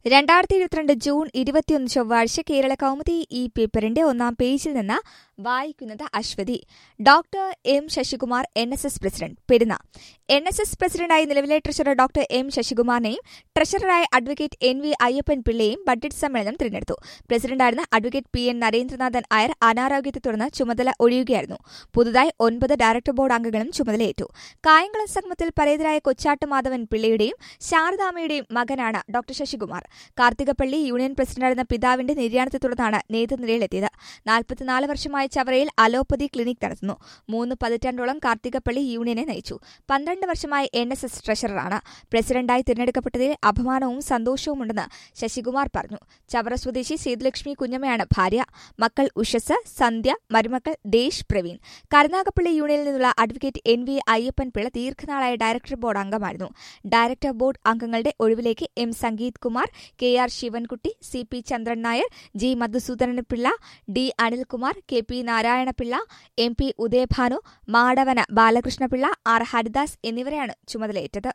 രണ്ടായിരത്തി ഇരുപത്തിരണ്ട് ജൂൺ ഇരുപത്തിയൊന്ന് ചൊവ്വാഴ്ച കേരള കൗമുദി ഈ പേപ്പറിന്റെ ഒന്നാം പേജിൽ നിന്ന് വായിക്കുന്നത് Aswathy doctor M Sasikumar N S S president Perunna N S S പ്രസിഡന്റായി നിലവിലെ ട്രഷറർ ഡോക്ടർ എം ശശികുമാറിനെയും ട്രഷററായ അഡ്വക്കേറ്റ് എൻ വി അയ്യപ്പൻ പിള്ളയെയും ബഡ്ജറ്റ് സമ്മേളനം തിരഞ്ഞെടുത്തു പ്രസിഡന്റായിരുന്ന advocate P N Narendranathan Iyer അനാരോഗ്യത്തെ തുടർന്ന് ചുമതല ഒഴിയുകയായിരുന്നു പുതുതായി ഒൻപത് ഡയറക്ടർ ബോർഡ് അംഗങ്ങളും ചുമതലയേറ്റു കായംകുളം സംഗമത്തിൽ പരേതരായ കൊച്ചാട്ട് മാധവൻ പിള്ളയുടെയും ശാരദാമ്മയുടെയും മകനാണ് ഡോക്ടർ ശശികുമാർ കാർത്തികപ്പള്ളി യൂണിയൻ പ്രസിഡന്റായിരുന്ന പിതാവിന്റെ നിര്യാണത്തെ തുടർന്നാണ് നേതൃനിരയിലെത്തിയത് നാൽപ്പത്തിനാല് വർഷമായി ചവറയിൽ അലോപ്പതി ക്ലിനിക് നടത്തുന്നു മൂന്ന് പതിറ്റാണ്ടോളം കാർത്തികപ്പള്ളി യൂണിയനെ നയിച്ചു പന്ത്രണ്ട് വർഷമായി എൻ എസ് എസ് ട്രഷററാണ് പ്രസിഡന്റായി തിരഞ്ഞെടുക്കപ്പെട്ടതിൽ അഭിമാനവും സന്തോഷവുമുണ്ടെന്ന് ശശികുമാർ പറഞ്ഞു ചവറ സ്വദേശി സേതുലക്ഷ്മി കുഞ്ഞമ്മയാണ് ഭാര്യ മക്കൾ ഉഷസ് സന്ധ്യ മരുമക്കൾ ദേശ് പ്രവീൺ കരുനാഗപ്പള്ളി യൂണിയനിൽ നിന്നുള്ള advocate N V Ayyappan Pillai ദീർഘനാളായ ഡയറക്ടർ ബോർഡ് അംഗമായിരുന്നു ഡയറക്ടർ ബോർഡ് അംഗങ്ങളുടെ ഒഴിവിലേക്ക് M Sangeeth Kumar K R Sivankutty C P Chandran Nair G Madhusoodanan Pillai D Anilkumar K P Narayanapillai M P Udayabhanu Madavana Balakrishnapillai R Haridas എന്നിവരെയാണ് ചുമതലയേറ്റത്